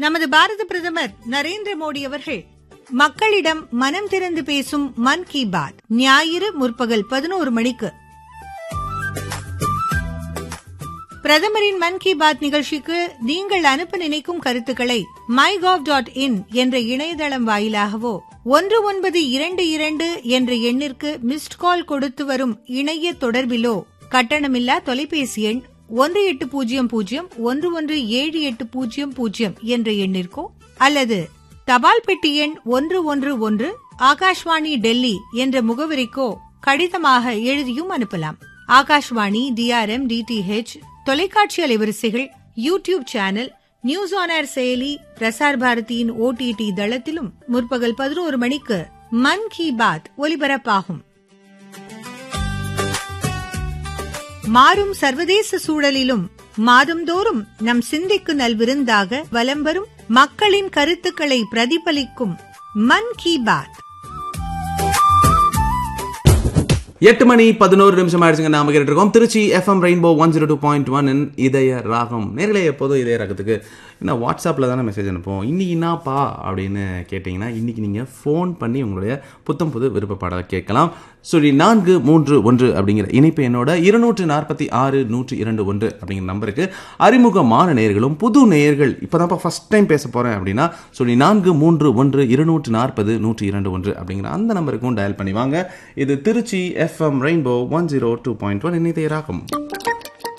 நமது பாரத பிரதமர் நரேந்திர மோடி அவர்கள் மக்களிடம் மனம் திறந்து பேசும் மன் கி பாத் ஞாயிறு முற்பகல் பதினோரு மணிக்கு பிரதமரின் மன் கி பாத் நிகழ்ச்சிக்கு நீங்கள் அனுப்ப நினைக்கும் கருத்துக்களை மை டாட் இன் என்ற இணையதளம் வாயிலாகவோ ஒன்று ஒன்பது இரண்டு இரண்டு என்ற எண்ணிற்கு மிஸ்ட் கால் கொடுத்து வரும் இணைய தொடர்பிலோ கட்டணமில்லா தொலைபேசி எண் ஒன்று எட்டு பூஜ்ஜியம் பூஜ்ஜியம் ஒன்று ஒன்று ஏழு எட்டு பூஜ்ஜியம் பூஜ்ஜியம் என்ற எண்ணிற்கோ அல்லது தபால் பெட்டி எண் ஒன்று ஒன்று ஒன்று ஆகாஷ்வாணி டெல்லி என்ற முகவரிக்கோ கடிதமாக எழுதியும் அனுப்பலாம் ஆகாஷ்வாணி டிஆர்எம் டிடிஹெச் தொலைக்காட்சி அலைவரிசைகள் YouTube channel news on air செயலி பிரசார் பாரதியின் ஓடிடி தளத்திலும் முற்பகல் பதினோரு மணிக்கு மன் கி பாத் ஒலிபரப்பாகும் மாறும் சர்வதேச சூழலிலும் மாதந்தோறும் நம் சிந்திக்கு நல்விருந்தாக வலம் வரும் மக்களின் கருத்துக்களை பிரதிபலிக்கும் மன் கி பாத் எட்டு மணி பதினோரு நிமிஷம் ஆயிடுச்சுங்க நாம கேட்டு இருக்கோம் Trichy F M rainbow one zero two point one இதய ராகம் நேரிலே எப்போதும் இதய ராகத்துக்கு என்ன வாட்ஸ்அப்பில் தானே மெசேஜ் அனுப்புவோம் இன்னைக்கு என்னப்பா அப்படின்னு கேட்டிங்கன்னா இன்னைக்கு நீங்கள் ஃபோன் பண்ணி உங்களுடைய புத்தம் புது விருப்ப பாடலை கேட்கலாம் சொல்லி நான்கு மூன்று ஒன்று அப்படிங்கிற இணைப்பு என்னோட இருநூற்று நாற்பத்தி ஆறு நூற்றி இரண்டு ஒன்று அப்படிங்கிற நம்பருக்கு அறிமுகமான நேயர்களும் புது நேயர்கள் இப்போதான்ப்பா ஃபர்ஸ்ட் டைம் பேச போகிறேன் அப்படின்னா சொல்லி நான்கு மூன்று ஒன்று இருநூற்று நாற்பது நூற்றி இரண்டு ஒன்று அப்படிங்கிற அந்த நம்பருக்கும் டயல் பண்ணி வாங்க இது Trichy F M rainbow one zero two point one இணையராகும்